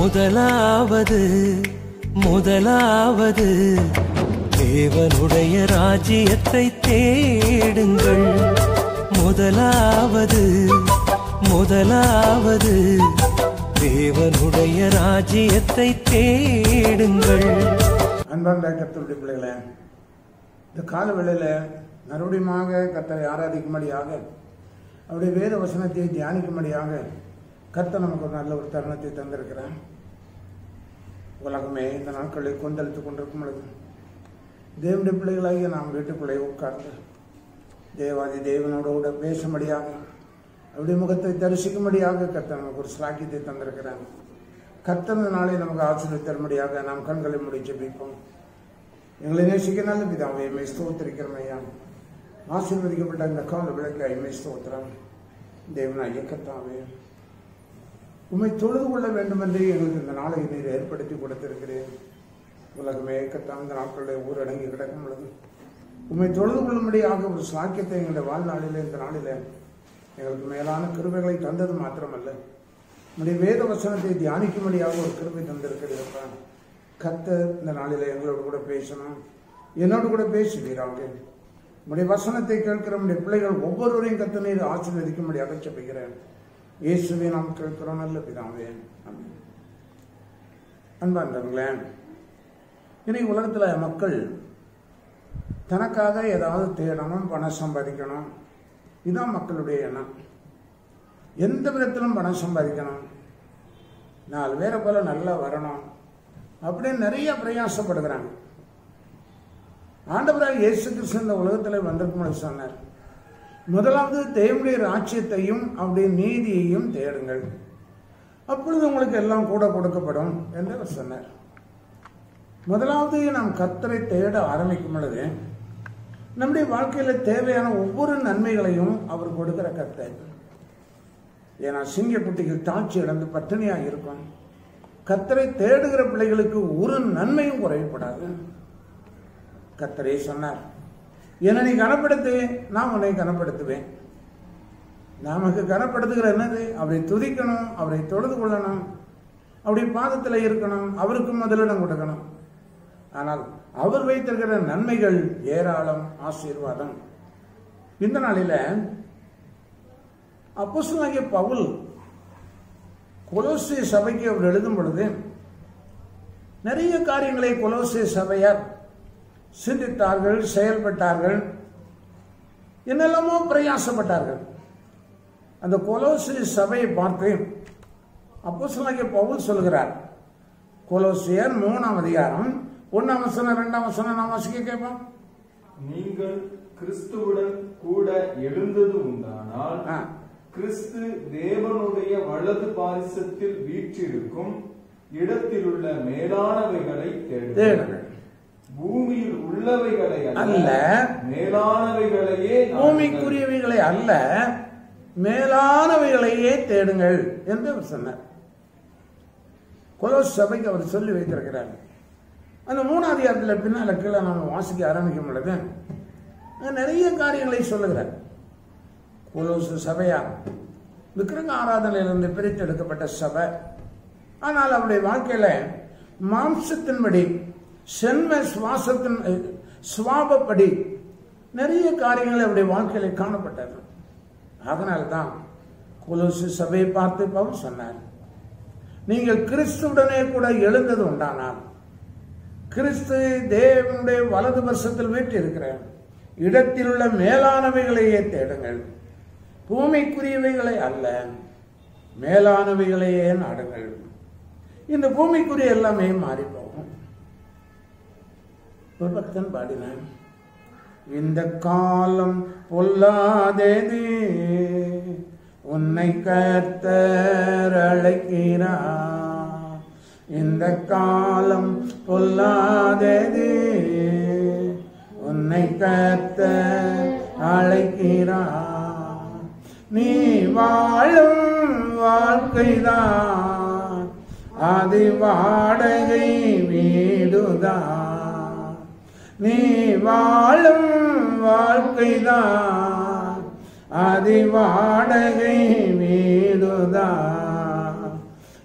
முதலாவது முதலாவது தேவனுடைய ராஜ்யத்தை தேடுங்கள் முதலாவது முதலாவது தேவனுடைய ராஜ்யத்தை தேடுங்கள் அன்பார்ந்த கர்த்தருடைய பிள்ளைகளே இந்த கால வேளையில மறுபடியுமாக கர்த்தரை ஆராதிக்கும்படியாக அவருடைய வேத வசனத்தை தியானிக்கும்படியாக கர்த்தர் நமக்கு ஒரு நல்ல ஒரு தருணத்தை தந்திருக்கிறார் உலகமே இந்த நாட்களை கொந்தளித்து கொண்டிருக்கும் பொழுது தேவனுடைய பிள்ளைகளாகிய நாம் வீட்டுக்குள்ளே உட்கார்ந்து தேவாதி தேவனோடு கூட பேசும்படியாக அவருடைய முகத்தை தரிசிக்கும்படியாக கர்த்தர் நமக்கு ஒரு ஸ்லாக்கியத்தை தந்திருக்கிறார் கர்த்தர் இந்த நாளை நமக்கு ஆசிரியர் தரும்படியாக நாம் கண்களை முடி ஜெபிப்போம் எங்களை நேசிக்க நல்ல பிதாவை எம்மை ஸ்தோத்திரிக்கிறோம் ஐயா ஆசீர்வதிக்கப்பட்ட இந்த கால விளக்கு எம்மை ஸ்தோத்திரம் தேவனா இயக்கத்தாவே உம்மை தொழுது கொள்ள வேண்டும் என்று எங்களுக்கு இந்த நாளை நீர் ஏற்படுத்தி கொடுத்திருக்கிறேன் உலகமே இயக்கத்தான் இந்த நாட்களில் ஊரடங்கி கிடக்கும் பொழுது உம்மை தொழுது கொள்ளும்படியாக ஒரு சாக்கியத்தை எங்களுடைய வாழ்நாளிலே இந்த நாளிலே எங்களுக்கு மேலான கிருபைகளை தந்தது மாத்திரமல்ல நம்முடைய வேத வசனத்தை தியானிக்கும்படியாக ஒரு கிருபை தந்திருக்கிறீர்களப்பா கர்த்தர் இந்த நாளில் எங்களோடு கூட பேசணும் என்னோடு கூட பேசுவீராங்க உடைய வசனத்தை கேட்கிற நம்முடைய பிள்ளைகள் ஒவ்வொருவரையும் கத்த நீர் ஆசீர்வதிக்கும்படியாக செபிக்கிறேன் இயேசுவை நாம் கேட்கிறோம் நல்ல பிதாவே ஆமென். அன்பார்ந்தவர்களே இன்னைக்கு உலகத்துல மக்கள் தனக்காக ஏதாவது தேடணும் பணம் சம்பாதிக்கணும் இதுதான் மக்களுடைய எண்ணம் எந்த விதத்திலும் பணம் சம்பாதிக்கணும் நாலு பேரை போல நல்லா வரணும் அப்படின்னு நிறைய பிரயாசப்படுகிறாங்க ஆண்டவராக இயேசு கிறிஸ்து இந்த உலகத்தில் வந்திருக்கும் சொன்னார் முதலாவது தேவனுடைய ராஜ்யத்தையும் அவருடைய நீதியையும் தேடுங்கள் அப்பொழுது உங்களுக்கு எல்லாம் கூட கொடுக்கப்படும் என்று அவர் சொன்னார் முதலாவது நாம் கர்த்தரை தேட ஆரம்பிக்கும் பொழுது நம்முடைய வாழ்க்கையில தேவையான ஒவ்வொரு நன்மைகளையும் அவர் கொடுக்கிற கர்த்தர் ஏன்னா சிங்கக்குட்டிகள் தாட்சி இழந்து பட்டினியா இருக்கும் கர்த்தரை தேடுகிற பிள்ளைகளுக்கு ஒரு நன்மையும் குறையப்படாது கர்த்தரே சொன்னார் என்னை நீ கனப்படுத்து நான் உன்னை கனப்படுத்துவேன் நமக்கு கனப்படுத்துகிற என்னது அவரை துதிக்கணும் அவரை தொழுது கொள்ளணும் அவருடைய பாதத்தில் இருக்கணும் அவருக்கு முதலிடம் கொடுக்கணும் ஆனால் அவர் வைத்திருக்கிற நன்மைகள் ஏராளம் ஆசீர்வாதம் இந்த நாளில அப்போஸ்தலனாகிய பவுல் கொலோசிய சபைக்கு அவர் எழுதும் பொழுது நிறைய காரியங்களை கொலோசிய சபையார் சிந்தித்தார்கள் செயல்பட்டார்கள் என்னெல்லாமோ பிரயாசப்பட்டார்கள் அந்த கொலோசிய சபையை பார்த்து அப்போஸ்தலனாகிய பவுல் சொல்கிறார் கொலோசியர் மூணாம் அதிகாரம் ஒன்னாம் வசனம் ரெண்டாம் வசனம் நான் வாசிக்க கேட்போம் நீங்கள் கிறிஸ்துவுடன் கூட எழுந்தது உண்டானால் ஆ. கிறிஸ்து தேவனுடைய வலது பாரிசத்தில் வீற்றிருக்கும் இடத்திலுள்ள மேலானவைகளை தேடுங்கள் தேடுங்கள். பூமியில் உள்ளவைகளை அல்ல. மேலானவைகளையே நாடுங்கள். பூமிக்குரியவைகளை அல்ல மேலானவைகளையே தேடுங்கள் என்று அவர் சொன்னார் கொலோஸ் சபைக்கு அவர் சொல்லி வைத்திருக்கிறார் அந்த மூணாவது அதிகாரத்தில் பின்னால கீழே நாம வாசிக்க ஆரம்பிக்கும் பொழுது அங்க நிறைய காரியங்களை சொல்லுகிறார் கொலோசு சபையார் விக்கிரக ஆராதனையிலிருந்து பிரித்தெடுக்கப்பட்ட சபை ஆனால் அவருடைய வாழ்க்கையில மாம்சத்தின்படி சென்ம சுவாசத்தின் அஹ், சுவாபப்படி நிறைய காரியங்கள் அவருடைய வாழ்க்கையில காணப்பட்டது அதனால்தான் கொலோசு சபையை பார்த்து பவுல் சொன்னார் நீங்கள் கிறிஸ்துவுடனே கூட எழுந்தது உண்டானால் கிறிஸ்து தேவனுடைய வலது பட்சத்தில் வீட்டு இருக்கிற இடத்தில் உள்ள மேலானவைகளையே தேடுங்கள் பூமிக்குரியவைகளை அல்ல மேலானவைகளையே நாடுங்கள் இந்த பூமிக்குரிய எல்லாமே மாறி போகும் ஒரு பக்தன் பாடினான் இந்த காலம் பொல்லாதேது உன்னை கர்த்தர் அழைக்கிறார் இந்த காலம் பொல்லாதேது உன்னை கர்த்தர் அழைக்கிறார் நீ வாழும் வாழ்க்கைதான் அது வாடகை வீடுதான் நீ வாழும் வாழ்க்கைதான் அது வாடகை வீடுதான்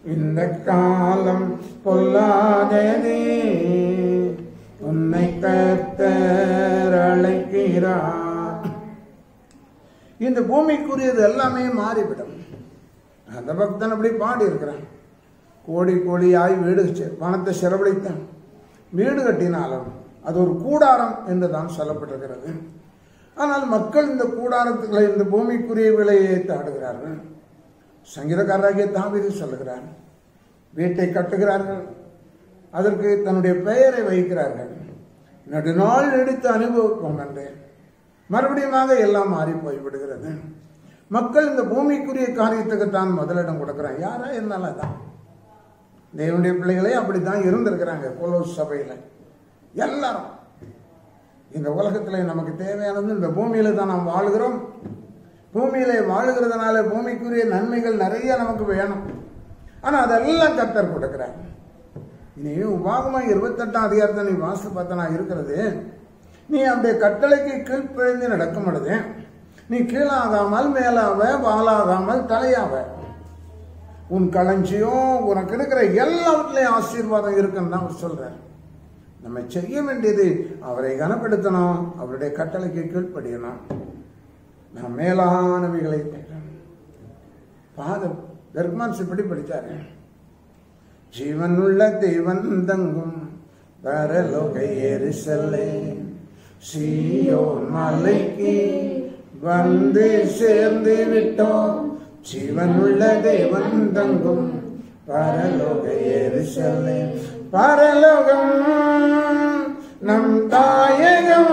இந்த காலம் பொல்லாததே உன்னை கத்தர் அழைக்கிறார் இந்த பூமிக்குரியது எல்லாமே மாறிவிடும் அந்த பக்தன் அப்படி பாடி இருக்கிறான் கோடி கோடியாய் வீடு செ- பணத்தை செலவழித்தான் வீடு கட்டினாலும் அது ஒரு கூடாரம் என்று தான் சொல்லப்பட்டிருக்கிறது ஆனால் மக்கள் இந்த கூடாரத்துக்களை இந்த பூமிக்குரிய விலையை தாடுகிறார்கள் சங்கீதக்காரராகிய தாவீது சொல்லுகிறார் வீட்டை கட்டுகிறார்கள் அதற்கு தன்னுடைய பெயரை வைக்கிறார்கள் நெடுநாள் எடுத்து அனுபவிப்போம் என்று மறுபடியுமாக எல்லாம் மாறி போய்விடுகிறது மக்கள் இந்த பூமிக்குரிய காரியத்துக்கு தான் முதலிடம் கொடுக்கிறாங்க யாரா இருந்தாலும் தான் தேவனுடைய பிள்ளைகளே அப்படித்தான் இருந்திருக்கிறாங்க கோலோஸ் சபையில எல்லாரும் இந்த உலகத்துல நமக்கு தேவையானது இந்த பூமியில தான் நாம் வாழுகிறோம் பூமியிலே வாழுகிறதுனால பூமிக்குரிய நன்மைகள் நிறைய நமக்கு வேணும் ஆனா அதெல்லாம் கத்தர் கொடுக்கிறார் இனி உபாகமா இருபத்தெட்டாம் அதிகாரத்தை நீ வாசித்து பார்த்தனா இருக்கிறது நீ அந்த கட்டளைக்கு கீழ்ப்பிழைந்து நடக்கும் பொழுது நீ கீழாகாமல் மேலாக வாலாகாமல் தலையாவ உன் களஞ்சியம் உனக்கு இருக்கிற எல்லாவற்றிலையும் ஆசீர்வாதம் இருக்குன்னு தான் அவர் சொல்றார் நம்ம செய்ய வேண்டியது அவரை கனப்படுத்தணும் அவருடைய கட்டளைக்கு கீழ்ப்படியணும் நாம் மேலானவைகளை தேடணும் பாதம் பெர்க்மான்ஸ் இப்படி படித்தாரு ஜீவனுள்ள தெய்வன் தங்கும் பரலோக ஏறி செல்லே சீயோன் மலைக்கு வந்து சேர்ந்து விட்டோம் ஜீவனுள்ள தேவன் தங்கும் பரலோக ஏறி செல்லே பரலோகம் நம் தாயகம்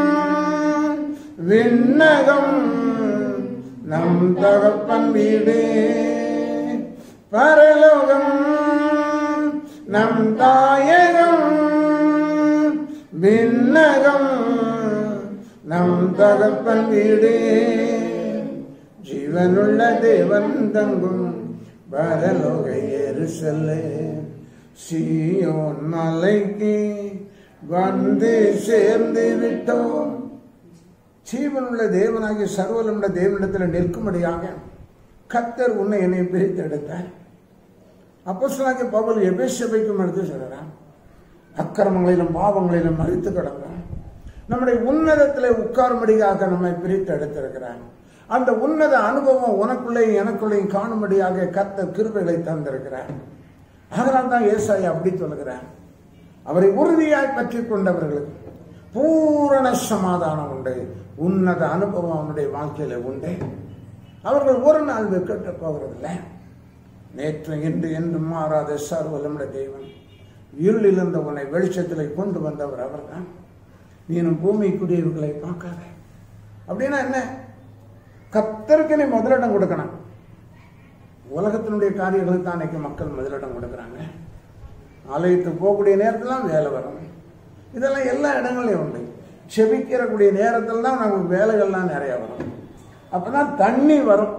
விண்ணகம் நம் தகப்பன் வீடு பரலோகம் நம் தாயகம் விண்ணகம் நம் தகப்பன் வீடு ஜீவனுள்ள தேவன் தங்கும் பரலோக ஏறு செல்லே சீயோன் மலைக்கு வந்து சேர்ந்து விட்டோம் ஜீவனுள்ள தேவனாகிய சர்வலுள்ள தேவனிடத்தில் நிற்கும்படியாக கத்தர் உன்னை என்னை பிரித்து எடுத்தார் அப்போ சொல்லாங்க பவுல் எபேசபைக்கும் எடுத்து சொல்றான் அக்கிரமங்களிலும் பாவங்களிலும் மறித்து கிடந்தான் நம்முடைய உன்னதத்திலே உட்காரும்படியாக நம்மை பிரித்து எடுத்திருக்கிறான் அந்த உன்னத அனுபவம் உனக்குள்ளேயும் எனக்குள்ளேயும் காணும்படியாக கத்தர் கிருபைகளை தந்திருக்கிறார் அதனால் தான் ஏசாயா அப்படி சொல்லுகிறான் அவரை உறுதியாய் பற்றி கொண்டவர்களுக்கு பூரண சமாதானம் உண்டு உன்னத அனுபவம் அவனுடைய வாழ்க்கையில உண்டு அவர்கள் ஒரு நாள் வெட்கட்டு போகிறதில்லை நேற்று இன்று என்று மாறாத சர்வலமுடைய தெய்வன் இருளில் இருந்த உன்னை வெளிச்சத்தில் கொண்டு வந்தவர் அவர்தான் நீனும் பூமிக்குரியவர்களை பார்க்காத அப்படின்னா என்ன கத்தருக்கு நீ முதலிடம் கொடுக்கணும் உலகத்தினுடைய காரியங்களுக்கு தான் அன்னைக்கு மக்கள் முதலிடம் கொடுக்குறாங்க ஆலயத்துக்கு போகக்கூடிய நேரத்தில் வேலை வரும் இதெல்லாம் எல்லா இடங்களையும் உண்டு செபிக்கிறக்கூடிய நேரத்தில் தான் நமக்கு வேலைகள்லாம் நிறைய வரும் அப்பதான் தண்ணி வரும்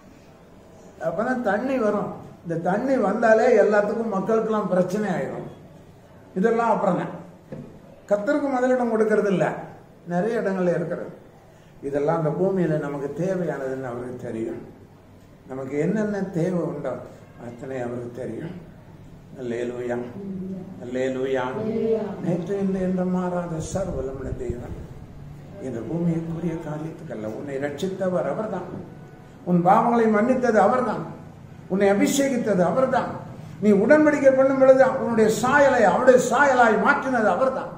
அப்பதான் தண்ணி வரும் இந்த தண்ணி வந்தாலே எல்லாத்துக்கும் மக்களுக்கெல்லாம் பிரச்சனை ஆயிடும் இதெல்லாம் அப்புறம் தான் கத்தருக்கு முதலிடம் கொடுக்கறது இல்ல நிறைய இடங்கள்ல இருக்கிறது இதெல்லாம் அந்த பூமியில நமக்கு தேவையானதுன்னு அவருக்கு தெரியும் நமக்கு என்னென்ன தேவை உண்டோ அத்தனை அவருக்கு தெரியும் அல்லேலூயா அல்லேலூயா நேற்று இந்த என்று மாறாத சர்வலமுள்ள தெய்வம் இந்த பூமிக்குரிய காரியத்துக்கல்ல உன்னை ரட்சித்தவர் அவர்தான் உன் பாவங்களை மன்னித்தது அவர்தான் உன்னை அபிஷேகித்தது அவர்தான் நீ உடன்படிக்கை பண்ணும் பொழுது உன்னுடைய சாயலை அவருடைய சாயலாய் மாற்றினது அவர்தான்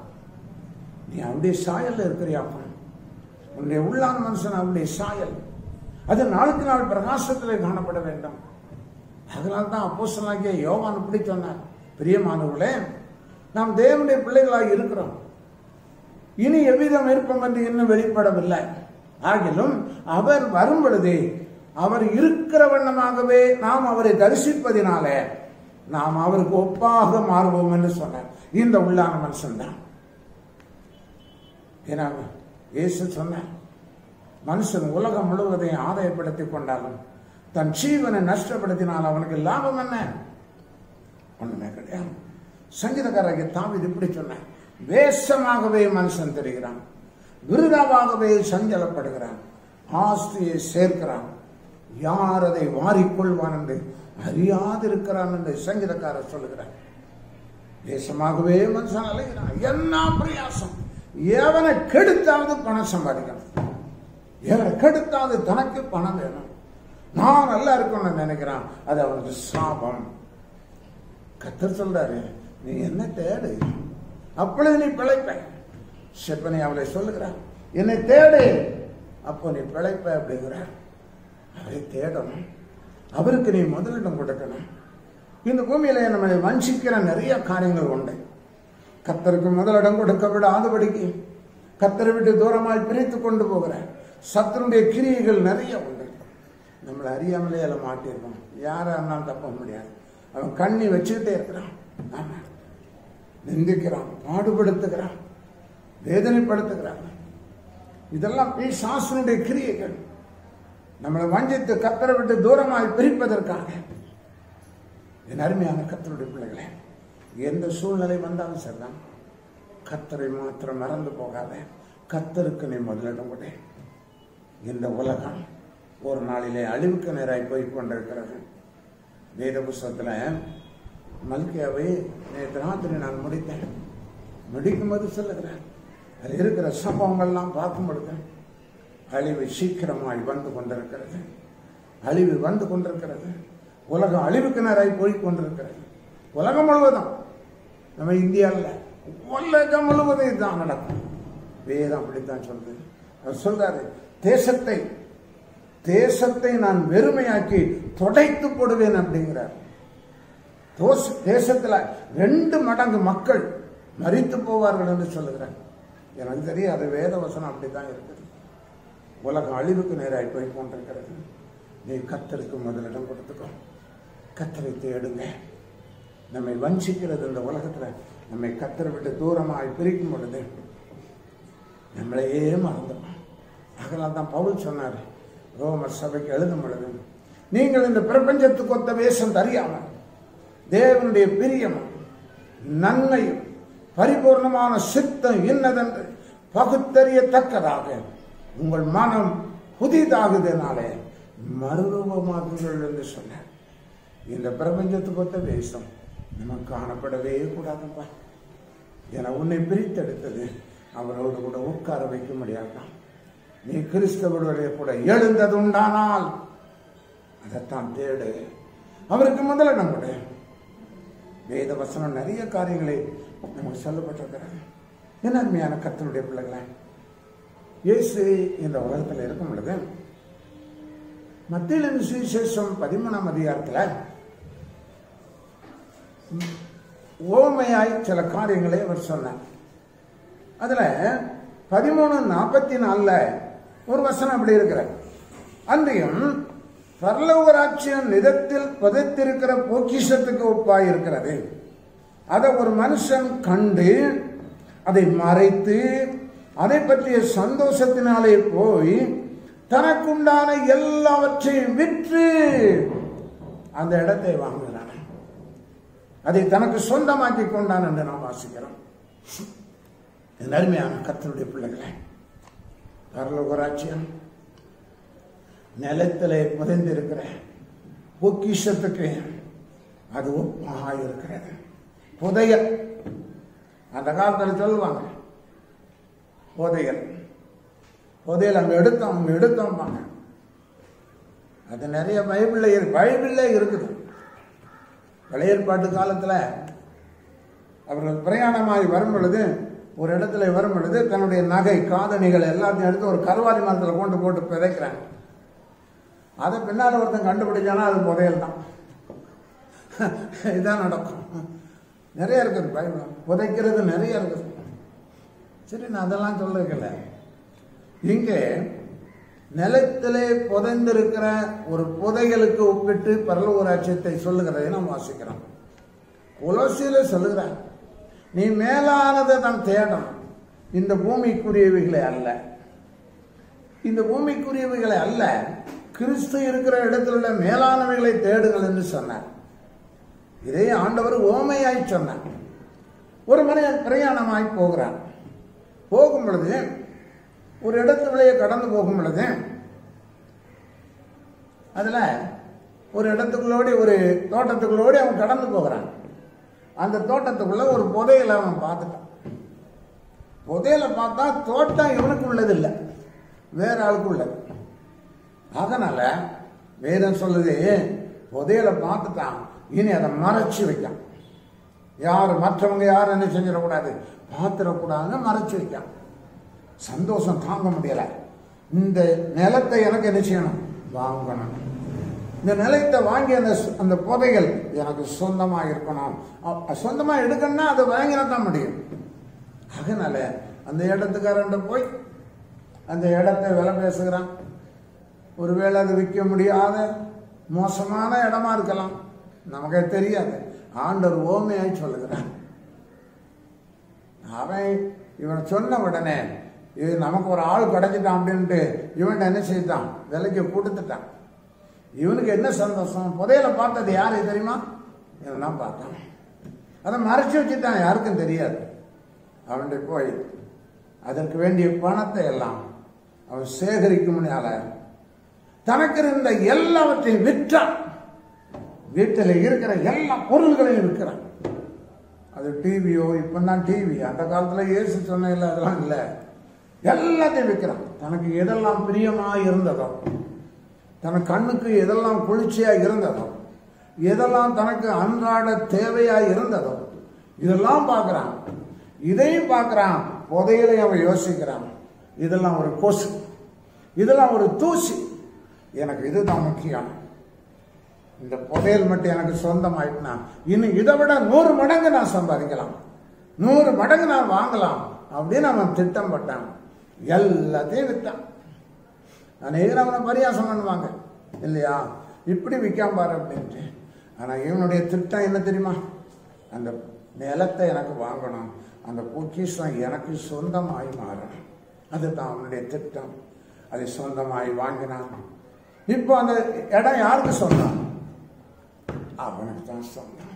நீ அவருடைய சாயல்ல இருக்கிறியாப்பா உன்னுடைய உள்ளான மனுஷன் அவருடைய சாயல் அது நாளுக்கு நாள் பிரகாசத்திலே காணப்பட வேண்டும் அதனால தான் அப்போஸ்தலனாகிய யோவான் இப்படி சொன்னார் பிரியமானவர்களே நாம் தேவனுடைய பிள்ளைகளாக இருக்கிறோம் இனி எவ்விதம் இருப்போம் என்று இன்னும் வெளிப்படவில்லை ஆகிலும் அவர் வரும் பொழுதே அவர் இருக்கிற வண்ணமாகவே நாம் அவரை தரிசிப்பதினாலே நாம் அவருக்கு ஒப்பாக மாறுவோம் என்று சொன்னார் இந்த உள்ளான மனுஷன் தான் ஏன்னா இயேசு சொன்னார் மனுஷன் உலகம் முழுவதையும் ஆதாயப்படுத்திக் கொண்டாலும் தன் ஜீவனை நஷ்டப்படுத்தினால் அவனுக்கு லாபம் என்ன ஒண்ணுமே கிடையாது சங்கீதக்காரங்க தாவிது இப்படி சொன்ன வேஷமாகவே மனுஷன் தெரிகிறான் விருதாவாகவே சஞ்சலப்படுகிறான் ஆஸ்தியை சேர்க்கிறான் யார் அதை வாரிக்கொள்வான் என்று அறியாதிருக்கிறான் என்று சங்கீதக்காரர் சொல்லுகிறார் தேசமாகவே மனுஷன் அலைகிறான் என்ன பிரயாசம் எவனை கெடுத்தாவது பணம் சம்பாதிக்கணும் எவனை கெடுத்தாவது தனக்கு பணம் வேணும் நான் நல்லா இருக்கணும்னு நினைக்கிறான் அது அவனுக்கு சாபம் கத்தர் சொல்றாரு நீ என்ன தேடு அப்பொழுது நீ பிழைப்ப செப்பனை அவளை சொல்லுகிறார் என்னை தேடு அப்போ நீ பிழைப்ப அப்படிங்கிறார் அவரை தேடணும் அவருக்கு நீ முதலிடம் கொடுக்கணும் இந்த பூமியில நம்மளை வஞ்சிக்கிற நிறைய காரியங்கள் உண்டு கத்தருக்கு முதலிடம் கொடுக்க விடாதபடிக்கு கத்தரை விட்டு தூரமாய் பிரித்து கொண்டு போகிற சத்தனுடைய கிரியைகள் நிறைய உண்டு நம்மளை அறியாமலே அதில் மாட்டியிருக்கோம் யாரா இருந்தாலும் தப்ப முடியாது அவன் கண்ணி வச்சுக்கிட்டே இருக்கிறான் ஆமா நிந்திக்கிறான் பாடுபடுத்துகிறான் வேதனைப்படுத்துகிறான் இதெல்லாம் பிசாசனுடைய கிரியைகள் நம்மளை வஞ்சித்து கத்தரை விட்டு தூரமாய் பிரிப்பதற்காக என் அருமையான கத்தருடைய பிள்ளைகளே எந்த சூழ்நிலை வந்தாலும் சரிதான் கத்தரை மாத்திரம் மறந்து போகாத கத்தருக்கு நீ முதலிடம் கொடு இந்த உலகம் ஒரு நாளிலே அழிவுக்கு நேராய் போய் கொண்டிருக்கிறது வேத புஸ்தகத்தில் மல்கியாவை நேற்று ராத்திரி நான் முடித்தேன் முடிக்கும்போது சொல்லுகிறேன் அதில் இருக்கிற சம்பவங்கள்லாம் பார்க்கும் பொழுது அழிவு சீக்கிரமாய் வந்து கொண்டிருக்கிறது அழிவு வந்து கொண்டிருக்கிறது உலகம் அழிவுக்கு நேராய் போய் கொண்டிருக்கிறது உலகம் முழுவதும் நம்ம இந்தியாவில் உலகம் முழுவதும் இதுதான் நடக்கும் வேதம் அப்படித்தான் சொல்றது அவர் சொல்றாரு தேசத்தை தேசத்தை நான் வெறுமையாக்கி தொடைத்து போடுவேன் அப்படிங்கிறார் தோச- தேசத்துல ரெண்டு மடங்கு மக்கள் மரித்து போவார்கள் என்று சொல்லுகிறார் எனக்கு தெரியும் அது வேத வசனம் அப்படித்தான் இருக்குது உலகம் அழிவுக்கு நேராய் போய் கொண்டிருக்கிறது நீ கத்தருக்கு முதலிடம் கொடுத்துக்கோ கத்தரை தேடுங்க நம்மை வஞ்சிக்கிறது இந்த உலகத்துல நம்மை கத்தரை விட்டு தூரமாய் பிரிக்கும் பொழுது நம்மளையே மறந்துடும் அதெல்லாம் தான் பவுல் சொன்னார் ரோமர் சபைக்கு எழுதும் பொழுது நீங்கள் இந்த பிரபஞ்சத்துக்கு ஒத்த வேஷம் தெரியாமல் தேவனுடைய பிரியமும் நன்மையும் பரிபூர்ணமான சித்தம் இன்னதென்று பகுத்தறியத்தக்கதாக உங்கள் மனம் புதிதாகுதனாலே மறுரூபமாகுங்கள் என்று சொன்னார் இந்த பிரபஞ்சத்துக்கு ஒத்த வேஷம் நமக்கு காணப்படவே கூடாதுப்பா என உன்னை பிரித்தெடுத்தது அவரோடு கூட உட்கார வைக்க முடியாதான் நீ கிறிஸ்தவருடைய கூட எழுந்தது உண்டானால் அதைத்தான் தேடு அவருக்கு முதலிடம் கொடு வேத வசனம் நிறைய காரியங்களை நமக்கு சொல்லப்பட்டிருக்கிறது என்ன அருமையான கர்த்தருடைய பிள்ளைகளே இயேசு இந்த உலகத்தில் இருக்கும் பொழுது மத்தியில் சுவிசேஷம் பதிமூணாம் அதிகாரத்தில் ஓமையாய் சில காரியங்களை அவர் சொன்னார் அதுல பதிமூணு நாற்பத்தி நாலுல ஒரு வசனம் அப்படி இருக்கிற அன்றையும் பரலோகராட்சியம் நிதத்தில் புதைத்திருக்கிற பொக்கிஷத்துக்கு ஒப்பாய் இருக்கிறது அதை ஒரு மனுஷன் கண்டு அதை மறைத்து அதை பற்றிய சந்தோஷத்தினாலே போய் தனக்குண்டான எல்லாவற்றையும் விற்று அந்த இடத்தை வாங்குகிறான் அதை தனக்கு சொந்தமாக்கி கொண்டான் என்று நாம் வாசிக்கிறோம் என் அருமையான கத்தருடைய பிள்ளைகளே பரலோகராட்சியம் நிலத்திலே புதைந்திருக்கிற பொக்கிஷத்துக்கு அது ஒப்பாக இருக்கிறது புதையல் அந்த காலத்தில் சொல்லுவாங்க புதையல் புதையல் அங்க எடுத்தோம் அங்க எடுத்தோம்பாங்க அது நிறைய பைபிள்ல இருக்கு பைபிள்ல இருக்குது பழைய ஏற்பாட்டு காலத்துல அவர்கள் பிரயாணமாகி வரும் பொழுது ஒரு இடத்துல வரும் பொழுது தன்னுடைய நகை காதணிகள் எல்லாத்தையும் எடுத்து ஒரு கருவாரி மரத்தில் கொண்டு போட்டு பிதைக்கிறாங்க அதை பின்னால் ஒருத்தன் கண்டுபிடிச்சானா அது புதையல் தான் இதான் நடக்கும் நிறைய இருக்குது பைபிள் புதைக்கிறது நிறைய இருக்குது சரி நான் அதெல்லாம் சொல்லல இங்கே நிலத்திலே புதைந்திருக்கிற ஒரு புதையலுக்கு ஒப்பிட்டு பரலூராட்சியத்தை சொல்லுகிறதை நாம் வாசிக்கிறோம் உலசியில சொல்லுகிறார் நீ மேலானதை தான் தேடணும் இந்த பூமிக்குரியவைகளை அல்ல இந்த பூமிக்குரியவைகளை அல்ல கிறிஸ்து இருக்கிற இடத்தில் உள்ள மேலானவைகளை தேடுங்கள் என்று சொன்னார் இதே ஆண்டவர் ஓமையாய் சொன்னார் ஒரு மனிதன் பிரயாணமாய் போகிறான் போகும் பொழுது ஒரு இடத்து வழியே கடந்து போகும் பொழுது அதில் ஒரு இடத்துக்குள்ளோடி ஒரு தோட்டத்துக்குள்ளோடி அவன் கடந்து போகிறான் அந்த தோட்டத்துக்குள்ள ஒரு புதையலை அவன் பார்த்துட்டான் புதையலை பார்த்தா தோட்டம் இவனுக்கு உள்ளது இல்லை வேற ஆளுக்கு உள்ளது அதனால வேதம் சொல்லுது புதையலை பார்த்துட்டான் இனி அதை மறைச்சு வைக்கான் யார் மற்றவங்க யாரும் என்ன செஞ்சிடக்கூடாது பார்த்துடக்கூடாதுன்னு மறைச்சு வைக்கான் சந்தோஷம் தாங்க முடியல இந்த நிலத்தை எனக்கு என்ன செய்யணும் வாங்கணும் இந்த நிலத்தை வாங்கி அந்த சு- அந்த புதைகள் எனக்கு சொந்தமா இருக்கணும் அ- சொந்தமா எடுக்கணும்னா அதை வாங்கினா தான் முடியும் அதனால அந்த இடத்துக்காரன்ட்ட போய் அந்த இடத்தை விலை பேசுகிறான் ஒருவேளை அது விற்க முடியாத மோசமான இடமா இருக்கலாம் நமக்கே தெரியாது ஆண்டவர் ஓமையாய் சொல்லுகிறான் அவன் இவன் சொன்ன உடனே இது நமக்கு ஒரு ஆள் கிடைச்சிட்டான் அப்படின்ட்டு இவன் என்ன செய்தான் விலைக்கு கொடுத்துட்டான் இவனுக்கு என்ன சந்தோஷம் புதையல பார்த்தது யாரு தெரியுமா இவன் தான் பார்த்தான் அதை மறைச்சு வச்சுட்டான் யாருக்கும் தெரியாது அவன்கிட்ட போய் அதற்கு வேண்டிய பணத்தை எல்லாம் அவன் சேகரிக்கும் முன்னால தனக்கு இருந்த எல்லாவற்றையும் விற்றான் வீட்டில் இருக்கிற எல்லா பொருள்களையும் விற்கிறான் அது டிவியோ இப்போ தான் டிவி அந்த காலத்தில் இயேசு சொன்ன இல்லை அதெல்லாம் இல்லை எல்லாத்தையும் விற்கிறான் தனக்கு எதெல்லாம் பிரியமா இருந்ததோ தன் கண்ணுக்கு எதெல்லாம் குளிர்ச்சியா இருந்ததோ எதெல்லாம் தனக்கு அன்றாட தேவையா இருந்ததோ இதெல்லாம் பார்க்கறான் இதையும் பார்க்கறான் புதையலை அவன் யோசிக்கிறான் இதெல்லாம் ஒரு கொசு இதெல்லாம் ஒரு தூசி எனக்கு இதுதான் முக்கியம் இந்த புதையல் மட்டும் எனக்கு சொந்தமாயிட்டுனா இன்னும் இதை விட நூறு மடங்கு நான் சம்பாதிக்கலாம் நூறு மடங்கு நான் வாங்கலாம் அப்படின்னு அவன் திட்டம் பட்டான் எல்லாத்தையும் விற்றான் அநேகர் அவனை பரியாசம் பண்ணுவாங்க இல்லையா இப்படி விற்காம பாரு அப்படின்ட்டு ஆனால் இவனுடைய திட்டம் என்ன தெரியுமா அந்த நிலத்தை எனக்கு வாங்கணும் அந்த பொக்கிஷம் எனக்கு சொந்தமாய் மாறணும் அதுதான் அவனுடைய திட்டம் அதை சொந்தமாய் வாங்கினான் இப்போ அந்த இடம் யாருக்கு சொந்தம் அவனுக்கு தான் சொந்தம்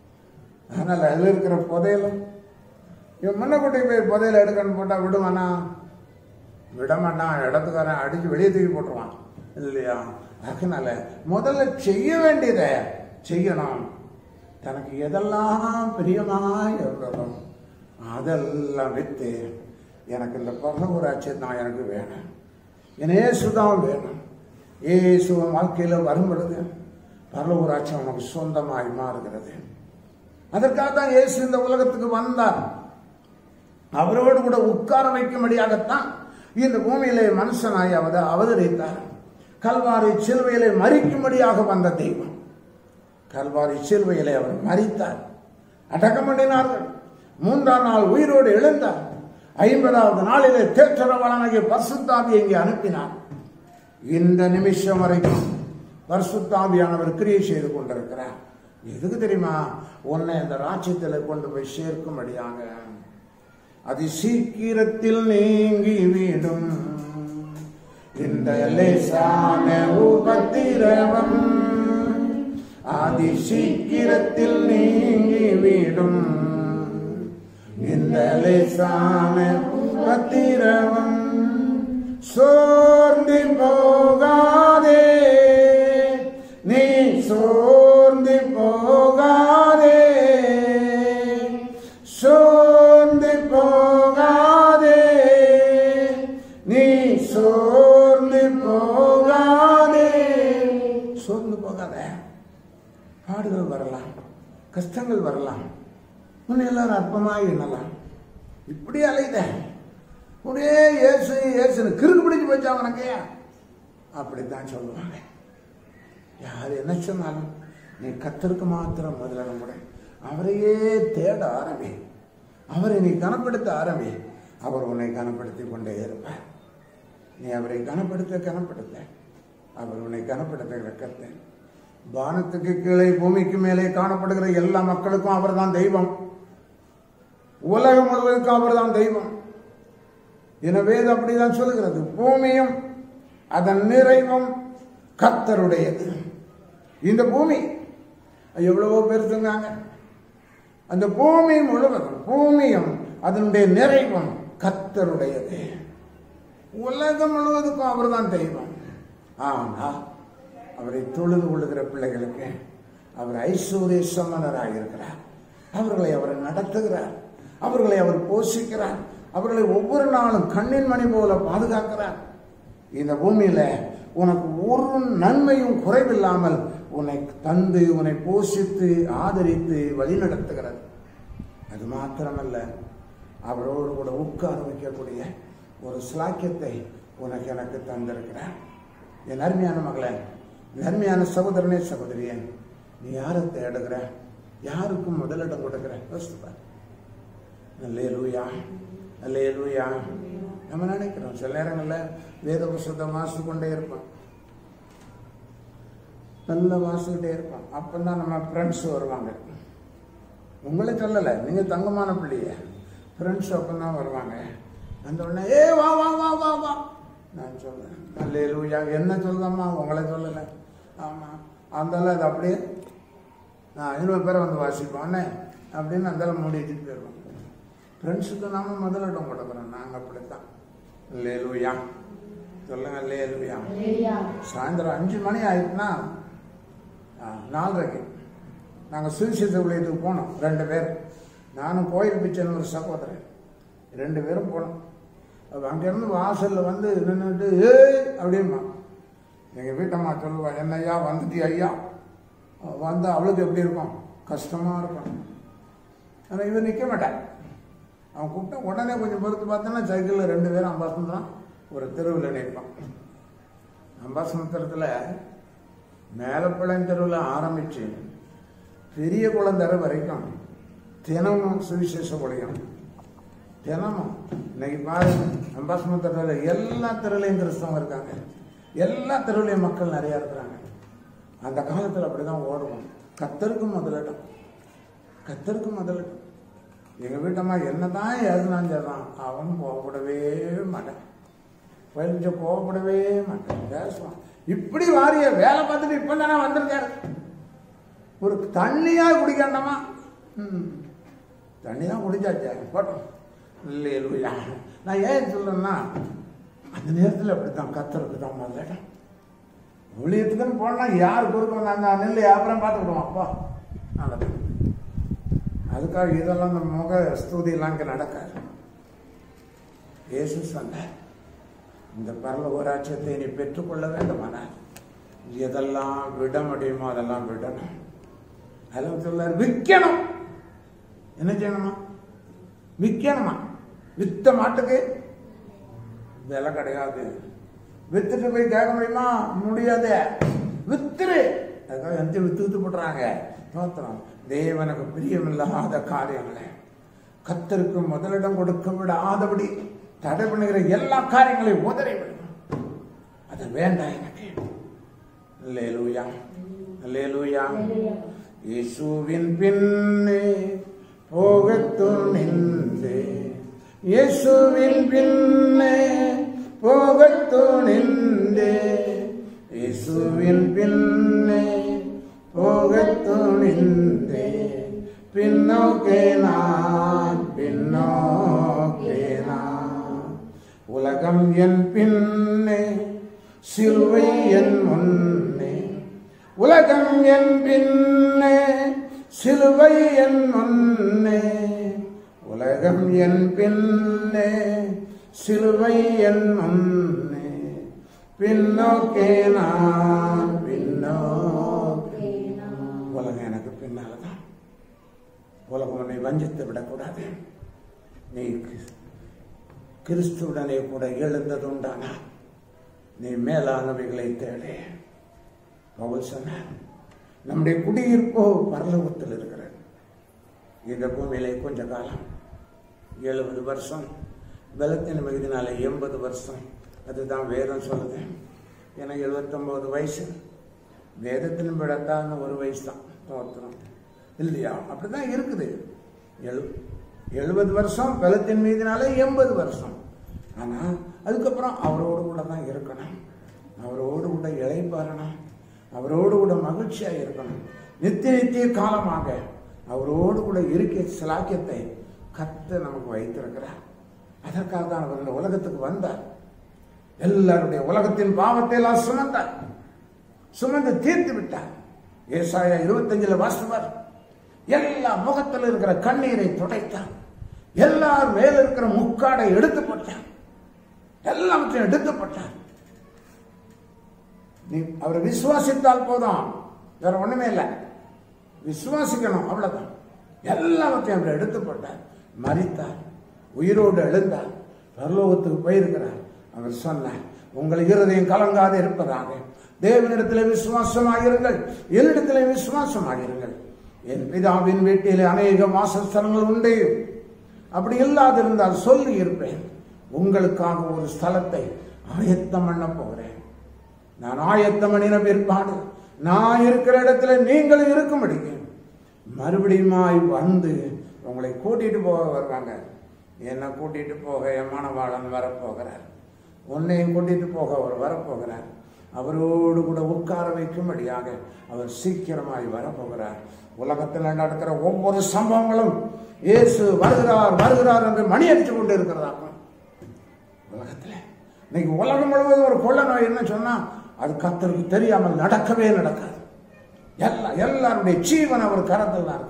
அதனால அதில் இருக்கிற புதையலும் இவன் முன்னக்கூட்டி போய் புதையல எடுக்கணும்னு போட்டா விடுவானா விட மாட்டான் இடத்துக்காரன் அடிச்சு வெளியே தூக்கி போட்டுருவான் இல்லையா அதனால முதல்ல செய்ய வேண்டியதை செய்யணும் தனக்கு எதெல்லாம் பிரியமாய் இருந்ததோ அதெல்லாம் வித்து எனக்கு இந்த பரலூராட்சி தான் எனக்கு வேணும் என் இயேசு தான் வேணும் இயேசு வாழ்க்கையில் வரும் பொழுது பரலூராட்சி அவனுக்கு சொந்தமாய் மாறுகிறது அதற்காக தான் இயேசு இந்த உலகத்துக்கு வந்தார் அவரோடு கூட உட்கார வைக்கும்படியாகத்தான் இந்த பூமியிலே மனுஷனாய் அவர் அவதரித்தார் கல்வாரி சிலுவையிலே மறிக்கும்படியாக வந்த தெய்வம் கல்வாரி சிலுவையிலே அவர் மறித்தார் அடக்கம் பண்ணினார்கள் மூன்றாம் நாள் உயிரோடு எழுந்தார் ஐம்பதாவது நாளிலே தேற்றரவாளனாகிய பரிசுத்தாவி இங்கே அனுப்பினார் இந்த நிமிஷம் வரைக்கும் பரிசுத்தாவியானவர் கிரியை செய்து கொண்டிருக்கிறார் எதுக்கு தெரியுமா உன்னை இந்த ராஜ்யத்தில் கொண்டு போய் சேர்க்கும்படியாக அது சீக்கிரத்தில் நீங்கி விடும் இந்த லேசான உபத்திரவம் அதி சீக்கிரத்தில் நீங்கி விடும் இந்த லேசான உபத்திரவம் சோர்ந்து போகாதே நீ சோர்ந்து போகாதே சோர்ந்து போகாதே நீ சோர்ந்து போகாதே சோர்ந்து போகாத பாடுகள் வரலாம் கஷ்டங்கள் வரலாம் உன்னை எல்லாரும் அற்பமாய் எண்ணலாம் இப்படி அலைத உடனே இயேசு இயேசுன்னு கிறுக்கு பிடிச்சு போச்சா உனக்கு அப்படித்தான் சொல்லுவாங்க யார் என்ன சொன்னாலும் நீ கத்தருக்கு மாத்திரம் முதல்ல நம்முடைய அவரையே தேட ஆரம்பி அவரை நீ கனப்படுத்த ஆரம்பி அவர் உன்னை கனப்படுத்தி கொண்டே இருப்பார் நீ அவரை கனப்படுத்த கனப்படுத்த அவர் உன்னை கனப்படுத்த கத்த வானத்துக்கு கீழே பூமிக்கு மேலே காணப்படுகிற எல்லா மக்களுக்கும் அவர்தான் தெய்வம் உலகம் முழுவதுக்கும் அவர்தான் தெய்வம் எனவே இது அப்படிதான் சொல்லுகிறது பூமியும் அதன் நிறைவும் கத்தருடையது இந்த பூமி எவ்வளவோ பேர் சொன்னாங்க அந்த பூமி முழுவதும் பூமியும் அதனுடைய நிறைவும் கத்தருடையது உலகம் முழுவதுக்கும் அவர்தான் தெய்வம் ஆனா அவரை தொழுது கொள்ளுகிற பிள்ளைகளுக்கு அவர் ஐஸ்வர்ய சமனராக இருக்கிறார் அவர்களை அவர் நடத்துகிறார் அவர்களை அவர் போஷிக்கிறார் அவர்களை ஒவ்வொரு நாளும் கண்ணின் மணி போல பாதுகாக்கிறார் இந்த பூமியில உனக்கு ஒரு நன்மையும் குறைவில்லாமல் உன்னை தந்து உன்னை போஷித்து ஆதரித்து வழிநடத்துகிறது அது மாத்திரமல்ல அவரோடு கூட உட்கார வைக்கக்கூடிய ஒரு ஸ்லாக்கியத்தை உனக்கு எனக்கு தந்திருக்கிறார் என் அருமையான மகளே என் அருமையான சகோதரனே சகோதரியே நீ யாரை தேடுகிற யாருக்கும் முதலிடம் கொடுக்கிற யோசித்து பாரு அல்லேலூயா அல்லேலூயா நம்ம நினைக்கிறோம் சில நேரங்களில் வேத புஸ்தகம் வாசித்து கொண்டே இருப்போம் நல்லா வாசிக்கிட்டே இருப்போம் அப்பந்தான் நம்ம ஃப்ரெண்ட்ஸ் வருவாங்க உங்களை சொல்லலை நீங்கள் தங்கமான பிள்ளைய ஃப்ரெண்ட்ஸ் அப்பந்தான் வருவாங்க அந்த உடனே ஏ வா வா வா வா வா நான் சொல்றேன் அல்லேலூயா என்ன சொல்லலாமா உங்களை சொல்லலை ஆமாம் அந்தால அது அப்படியே நான் ஐநூறு பேரை வந்து வாசிப்போம் அண்ணே அப்படின்னு அந்தால மூடி வச்சுட்டு போயிடுவோம் ஃப்ரெண்ட்ஸுக்கு நாம முதலிடம் கொடுக்குறோம் நாங்கள் அப்படித்தான் லேலுயா சொல்லுங்க லேலுயா சாயந்தரம் அஞ்சு மணி ஆயிட்டுனா ஆ, நாலரைக்கு நாங்கள் சுவிசேஷ ஊழியத்துக்கு போனோம் ரெண்டு பேர் நானும் கோயில் பிச்சைன்னு ஒரு சகோதரன் ரெண்டு பேரும் போனோம் அப்ப அங்கேருந்து வாசலில் வந்து நின்றுட்டு ஏய் அப்படிமா எங்கள் வீட்டம்மா சொல்லுவா என்னய்யா வந்துட்டி ஐயா வந்தால் அவளுக்கு எப்படி இருக்கும் கஷ்டமாக இருக்கும் ஆனால் இவன் நிற்க மாட்டான் அவன் கூப்பிட்டா உடனே கொஞ்சம் பொறுத்து பார்த்தோன்னா சைக்கிளில் ரெண்டு பேரும் அம்பாசனம் ஒரு தெருவில் நிற்பான் அம்பாசமுத்திரத்தில் மேலப்பழம் தெருவில் ஆரம்பித்து பெரிய குளந்தரை வரைக்கும் தினமும் சுவிசேஷ ஒழியும் தினமும் இன்னைக்கு பாருங்க அம்பாசமுத்திரத்தில் எல்லா தெருவுலையும் கிறிஸ்தவங்க இருக்காங்க எல்லா தெருவுலையும் மக்கள் நிறையா இருக்கிறாங்க அந்த காலத்தில் அப்படிதான் ஓடுவோம் கத்தருக்கு முதலிடம் கத்தருக்கு முதலிடம் எங்கள் வீட்டம்மா என்னதான் எழுதினான்னு சொல்றான் அவன் கோவப்படவே மாட்டான் கொஞ்சம் கோவப்படவே மாட்டான் பேசுவான் இப்படி வாரிய வேலை பார்த்துட்டு இப்போ தானே வந்திருக்காரு ஒரு தண்ணியா குடிக்காண்டமா ம் தண்ணி தான் குடிச்சாச்சே போட்டோம் இல்லையா நான் ஏன் சொல்றேன்னா அந்த நேரத்தில் அப்படித்தான் கத்தருக்கு தான் முதலிடம் ஊழியத்துக்குன்னு போனால் யார் குறுக்க வந்தாங்க நெல் அப்புறம் பார்த்துக்கிடுவோம் அப்பா நல்லது அதுக்காக இதெல்லாம் இந்த முக ஸ்துதியெல்லாம் இங்கே நடக்காது இயேசு சொன்னார் இந்த பரலோக ராஜ்யத்தை நீ பெற்றுக்கொள்ள வேண்டுமானால் எதெல்லாம் விட முடியுமோ அதெல்லாம் விடணும் அதெல்லாம் சொல்லார் விற்கணும் என்ன செய்யணுமா விற்கணுமா வித்த மாட்டுக்கு விலை கிடையாது வித்துட்டு போய் கேட்க முடியுமா முடியாது வித்துரு அதுக்காக எந்த வித்து வித்து போட்டுறாங்க தோத்திரம் தேவனுக்கு பிரியமில்லாத காரியங்களை கத்தருக்கு முதலிடம் கொடுக்க விடாதபடி தடை பண்ணுகிற எல்லா காரியங்களையும் உதறி விடணும் அது வேண்டாம் எனக்கு அல்லேலூயா அல்லேலூயா இயேசுவின் பின்னே போகத் துணிந்தே இயேசுவின் பின்னே போகத் துணிந்தே இயேசுவின் பின்னே போகத் துணிந்தே பின்னோக்கே நான் பின்னோக்கே நான் உலகம் என் பின்னே சிலுவை என் முன்னே உலகம் என் பின்னே சிலுவை என் முன்னே உலகம் என் பின்னே சிலுவை என் முன்னே பின்னோக்கே நான் பின்னோக்கே உலகம் எனக்கு பின்னால்தான் உலகம் உன்னை வஞ்சித்து விடக்கூடாது நீ கிறிஸ்துவுடனே கூட எழுந்ததுண்டானா நீ மேலானவைகளை தேடு பவுல் சொன்னார் நம்முடைய குடியிருப்போ பரலோகத்தில் இருக்கிறது இந்த பூமியிலே கொஞ்ச காலம் எழுபது வருஷம் பலத்தின் மிகுதினால எண்பது வருஷம் அதுதான் வேதம் சொல்லுது ஏன்னா எழுபத்தொம்போது வயசு வேதத்தின் விடத்தான ஒரு வயசு தான் தோத்திரம் இல்லையா அப்படிதான் இருக்குது எழு எழுபது வருஷம் பலத்தின் மீதினால எண்பது வருஷம் ஆனா அதுக்கப்புறம் அவரோடு கூட தான் இருக்கணும் அவரோடு கூட இழைப்பாரணும் அவரோடு கூட மகிழ்ச்சியா இருக்கணும் நித்திய நித்திய காலமாக அவரோடு கூட இருக்க சிலாக்கியத்தை கத்த நமக்கு வைத்திருக்கிறார் அதற்காக தான் அவர் இந்த உலகத்துக்கு வந்தார் எல்லாருடைய உலகத்தின் பாவத்தை எல்லாம் சுமந்தார் சுமந்து தீர்த்து விட்டார் ஏசாயா இருபத்தஞ்சுல வாசிப்பார் எல்லா முகத்தில் இருக்கிற கண்ணீரை துடைத்தார் எல்லார் மேல இருக்கிற முக்காடை எடுத்து போட்டார் எல்லாவற்றையும் எடுத்து போட்டார் நீ அவரை விசுவாசித்தால் போதும் வேற ஒண்ணுமே இல்லை விசுவாசிக்கணும் அவ்வளவுதான் எல்லாவற்றையும் அவர் எடுத்து போட்டார் மறித்தார் உயிரோடு எழுந்தார் பரலோகத்துக்கு போயிருக்கிறார் அவர் சொன்னார் உங்கள் இருதயம் கலங்காது இருப்பதாக தேவனிடத்தில் விசுவாசமாயிருங்கள் என்னிடத்திலே விசுவாசமாயிருங்கள் என் பிதாவின் வீட்டிலே அநேக வாசஸ்தலங்கள் உண்டு அப்படி இல்லாதிருந்தால் சொல்லி இருப்பேன் உங்களுக்காக ஒரு ஸ்தலத்தை ஆயத்தம் பண்ண போகிறேன் நான் ஆயத்தம் பண்ணின பிற்பாடு நான் இருக்கிற இடத்துல நீங்களும் இருக்கும்படிங்க மறுபடியுமாய் வந்து உங்களை கூட்டிட்டு போக வருவாங்க என்னை கூட்டிட்டு போக என் மணவாளன் வரப்போகிறார் உன்னையும் கூட்டிட்டு போக அவர் வரப்போகிறார் அவரோடு கூட உட்கார வைக்கும்படியாக அவர் சீக்கிரமாய் வரப்போகிறார் உலகத்தில் நடக்கிற ஒவ்வொரு சம்பவங்களும் இயேசு வருகிறார் வருகிறார் என்று மணி அடித்து கொண்டு இருக்கிறதாக்கும் உலகத்துல இன்னைக்கு உலகம் முழுவதும் ஒரு கொள்ள நோய் என்ன சொன்னா அது கத்தருக்கு தெரியாமல் நடக்கவே நடக்காது எல்லா எல்லாருடைய ஜீவன் அவர் கரத்தில் தான் இருக்குது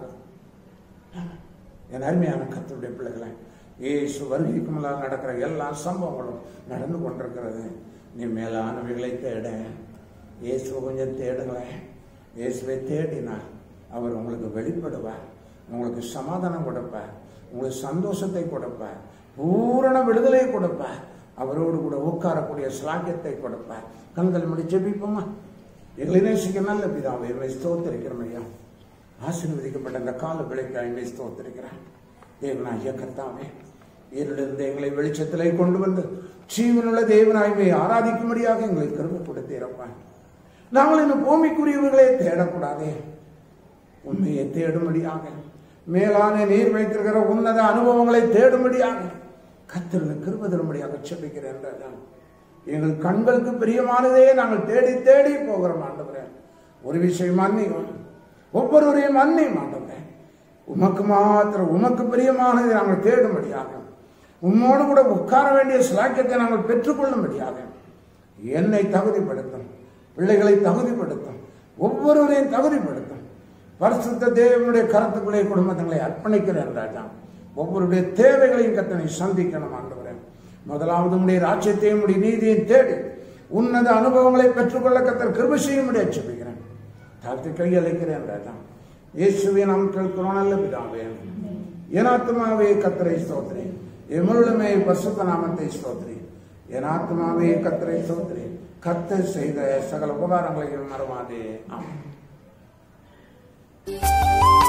என் அருமையான கத்தருடைய பிள்ளைகளை இயேசு வருகைக்கு முன்னால் நடக்கிற எல்லா சம்பவங்களும் நடந்து கொண்டிருக்கிறது நீ மேலானவைகளை தேட இயேசுவை கொஞ்சம் தேடுங்களேன் இயேசுவை தேடினால் அவர் உங்களுக்கு வெளிப்படுவார் உங்களுக்கு சமாதானம் கொடுப்பார் உங்களுக்கு சந்தோஷத்தை கொடுப்பார் பூரண விடுதலை கொடுப்பார் அவரோடு கூட உட்காரக்கூடிய ஸ்லாக்கியத்தை கொடுப்பார் கண்கள் முடி ஜெபிப்போமா எங்களை நேசிக்க நல்ல பிதாவை எம்மை ஸ்தோத்திருக்கிறோம் ஐயா ஆசீர்வதிக்கப்பட்ட இந்த கால விளைக்கு எம்மை ஸ்தோத்திருக்கிறேன் தேவனாகிய கர்த்தாவே இருளிருந்து எங்களை வெளிச்சத்திலே கொண்டு வந்து ஜீவனுள்ள தேவனாய்மை ஆராதிக்கும்படியாக எங்களை கருவு கொடுத்தீரப்பா நாங்கள் இந்த பூமிக்குரியவர்களே தேடக்கூடாதே உண்மையை தேடும்படியாக மேலான நீர் வைத்திருக்கிற உன்னத அனுபவங்களை தேடும்படியாக கத்திரல கிருப தரும்படியாக செபிக்கிறேன் ராஜா. எங்கள் கண்களுக்கு பிரியமானதே நாங்கள் தேடி தேடி போகிறோம் ஆண்டவரே ஒரு விஷயம் அன்னியும் ஒவ்வொருவரையும் அன்னியும் ஆண்டவரே உமக்கு மாத்திரம் உமக்கு பிரியமானதை நாங்கள் தேடும்படியாக உம்மோடு கூட உட்கார வேண்டிய சிலாக்கியத்தை நாங்கள் பெற்றுக்கொள்ளும்படியாக என்னை தகுதிப்படுத்தும் பிள்ளைகளை தகுதிப்படுத்தும் ஒவ்வொருவரையும் தகுதிப்படுத்தும் பரிசுத்த தேவனுடைய கருத்துக்களை குடும்பங்களை அர்ப்பணிக்கிறேன் ராஜா ஒவ்வொருடைய தேவைகளையும் கத்தனை சந்திக்கணும் ஆண்டவரே முதலாவது உடைய ராஜ்யத்தையும் உடைய நீதியையும் தேடி உன்னத அனுபவங்களை பெற்றுக்கொள்ள கத்தர் கிருப செய்யும்படி அச்சுப்பிக்கிறேன் தாழ்த்து கையளிக்கிறேன் ராஜா இயேசுவை நாம் கேட்கிறோம் நல்ல பிதாவே என் ஆத்மாவே கத்தரை ஸ்தோத்திரி எமுழுமே பசுத்த நாமத்தை ஸ்தோத்திரி என் ஆத்மாவே கத்தரை ஸ்தோத்திரி கத்தர் செய்த சகல உபகாரங்களையும் மறவாதே ஆமாம்